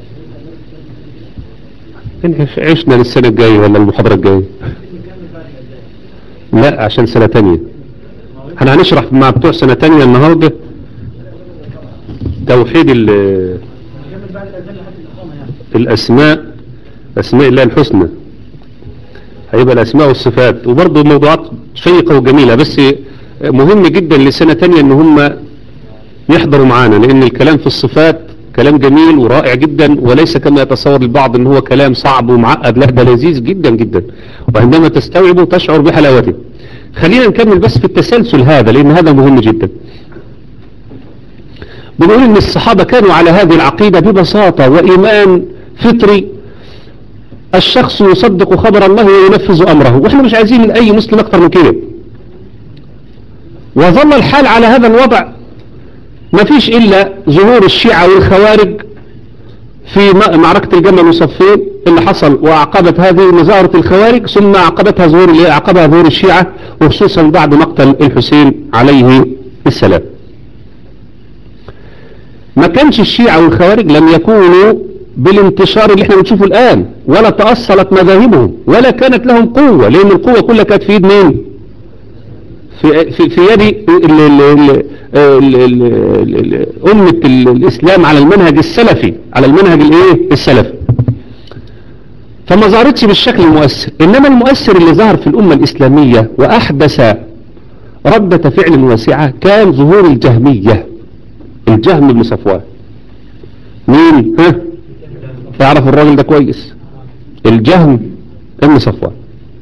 إن عشنا للسنة الجاية ولا المحاضرة الجاية لا عشان سنة تانية احنا هنشرح مع بتوع سنة تانية النهاردة توحيد ال- الأسماء أسماء الله الحسنى هيبقى الأسماء والصفات وبرضه موضوعات شيقة وجميلة بس مهم جدا لسنة تانية ان هم يحضروا معانا لان الكلام في الصفات كلام جميل ورائع جدا وليس كما يتصور البعض ان هو كلام صعب ومعقد لا ده لذيذ جدا جدا وعندما تستوعبه تشعر بحلاوته خلينا نكمل بس في التسلسل هذا لان هذا مهم جدا بنقول ان الصحابة كانوا على هذه العقيدة ببساطة وإيمان فطري الشخص يصدق خبر الله وينفذ أمره وإحنا مش عايزين من أي مسلم أكتر من كده وظل الحال على هذا الوضع ما فيش إلا ظهور الشيعة والخوارج في م- معركة الجمل وصفين اللي حصل وأعقبت هذه مظاهرة الخوارج ثم أعقبتها ظهور اللي أعقبها ظهور الشيعة وخصوصا بعد مقتل الحسين عليه السلام ما كانش الشيعة والخوارج لم يكونوا بالانتشار اللي احنا بنشوفه الآن ولا تأصلت مذاهبهم ولا كانت لهم قوة لأن القوة كلها كانت في يد مين في, في, في يد ال- ال- ال- ال- ال- ال- ال- أمة ال- الإسلام على المنهج السلفي على المنهج الايه السلفي فما ظهرتش بالشكل المؤثر إنما المؤثر اللي ظهر في الأمة الإسلامية وأحدث ردة فعل واسعة كان ظهور الجهمية الجهم بن صفوان مين ها تعرف الراجل ده كويس الجهم بن صفوان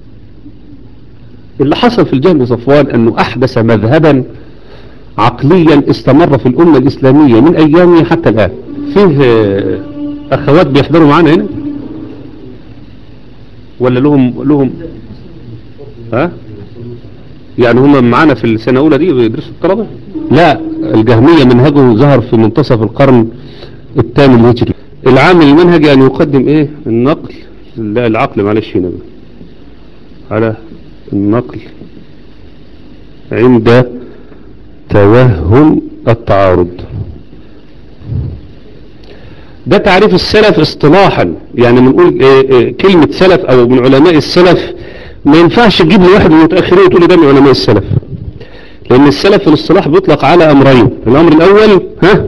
اللي حصل في الجهم بن صفوان انه احدث مذهبا عقليا استمر في الامة الاسلامية من ايامه حتى الان فيه آه، اخوات بيحضروا معانا هنا ولا لهم لهم ها يعني هم معانا في السنة الأولى دي بيدرسوا الطلبة لا الجهمية منهجه ظهر في منتصف القرن الثاني الهجري العامل المنهجي أن يقدم إيه النقل لا العقل معلش هنا بقى. على النقل عند توهم التعارض ده تعريف السلف اصطلاحا يعني بنقول إيه إيه كلمة سلف او من علماء السلف ما ينفعش تجيب لي واحد من المتأخرين وتقول لي ده من علماء السلف لان السلف في الاصطلاح بيطلق على امرين الامر الاول ها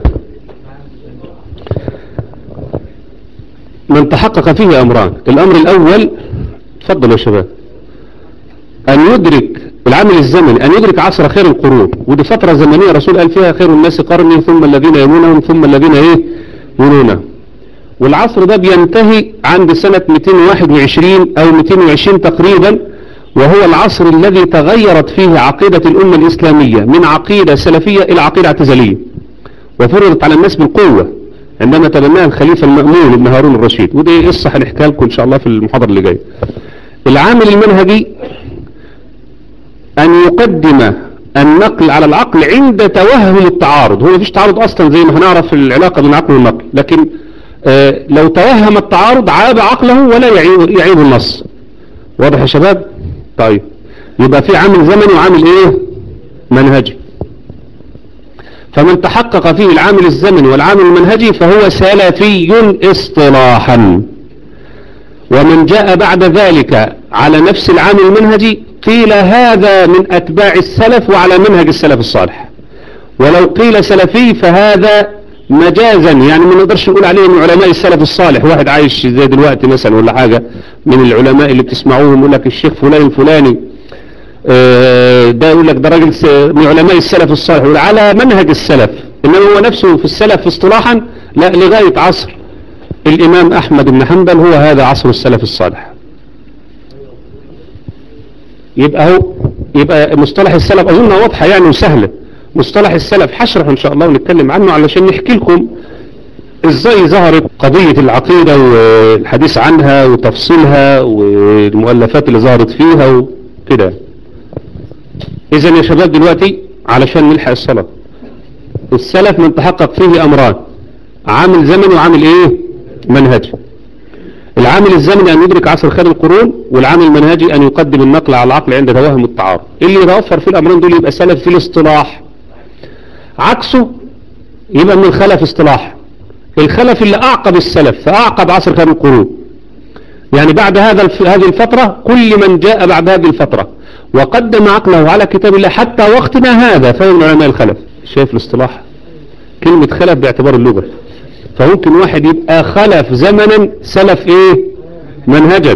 من تحقق فيه امران الامر الاول تفضل يا شباب أن يدرك العامل الزمني أن يدرك عصر خير القرون ودي فترة زمنية رسول قال فيها خير الناس قرني ثم الذين يلونهم ثم الذين إيه يلونهم والعصر ده بينتهي عند سنة 221 أو 220 تقريبا وهو العصر الذي تغيرت فيه عقيدة الأمة الإسلامية من عقيدة سلفية إلى عقيدة اعتزالية وفرضت على الناس بالقوة عندما تبناها الخليفة المأمون ابن هارون الرشيد ودي قصة هنحكيها لكم إن شاء الله في المحاضرة اللي جاية العامل المنهجي أن يقدم النقل على العقل عند توهم التعارض هو مفيش تعارض أصلا زي ما هنعرف في العلاقة بين العقل والنقل لكن آه لو توهم التعارض عاب عقله ولا يعيب, يعيب النص واضح يا شباب طيب يبقى في عامل زمني وعامل ايه منهجي فمن تحقق فيه العامل الزمني والعامل المنهجي فهو سلفي اصطلاحا ومن جاء بعد ذلك على نفس العامل المنهجي قيل هذا من أتباع السلف وعلى منهج السلف الصالح ولو قيل سلفي فهذا مجازا يعني ما نقدرش نقول عليه من علماء السلف الصالح واحد عايش زي دلوقتي مثلا ولا حاجة من العلماء اللي بتسمعوهم يقول لك الشيخ فلان الفلاني آه، ده يقول لك ده راجل س- من علماء السلف الصالح يقول على منهج السلف انما هو نفسه في السلف اصطلاحا لا لغاية عصر الامام احمد بن حنبل هو هذا عصر السلف الصالح يبقى هو يبقى مصطلح السلف اظنها واضحة يعني وسهلة مصطلح السلف هشرح ان شاء الله ونتكلم عنه علشان نحكي لكم ازاي ظهرت قضية العقيدة والحديث عنها وتفصيلها والمؤلفات اللي ظهرت فيها وكده اذا يا شباب دلوقتي علشان نلحق الصلاة السلف من تحقق فيه امران عامل زمني وعامل ايه منهجي العامل الزمني ان يدرك عصر خير القرون والعامل المنهجي ان يقدم النقل على العقل عند توهم التعارض اللي يتوفر في الامرين دول يبقى سلف في الاصطلاح عكسه يبقى من الخلف اصطلاح الخلف اللي اعقب السلف فاعقب عصر خير القرون يعني بعد هذا الف... هذه الفترة كل من جاء بعد هذه الفترة وقدم عقله على كتاب الله حتى وقتنا هذا فهو من علماء الخلف شايف الاصطلاح كلمة خلف باعتبار اللغة فممكن واحد يبقى خلف زمنا سلف ايه منهجا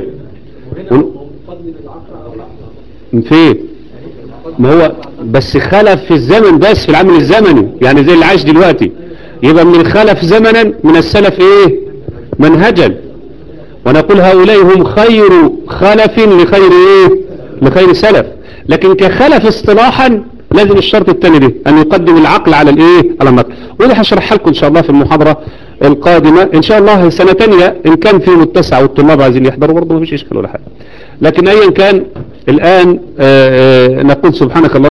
من فين ما هو بس خلف في الزمن بس في العمل الزمني يعني زي اللي عايش دلوقتي يبقى من الخلف زمنا من السلف ايه منهجا ونقول هؤلاء هم خير خلف لخير ايه لخير سلف لكن كخلف اصطلاحا لازم الشرط الثاني ده ان يقدم العقل على الايه على النقل وده هشرحها لكم ان شاء الله في المحاضرة القادمة ان شاء الله سنة تانية ان كان في متسع والطلاب عايزين يحضروا برضه مفيش اشكال ولا حاجة لكن ايا كان الان آه، آه، نقول سبحانك الله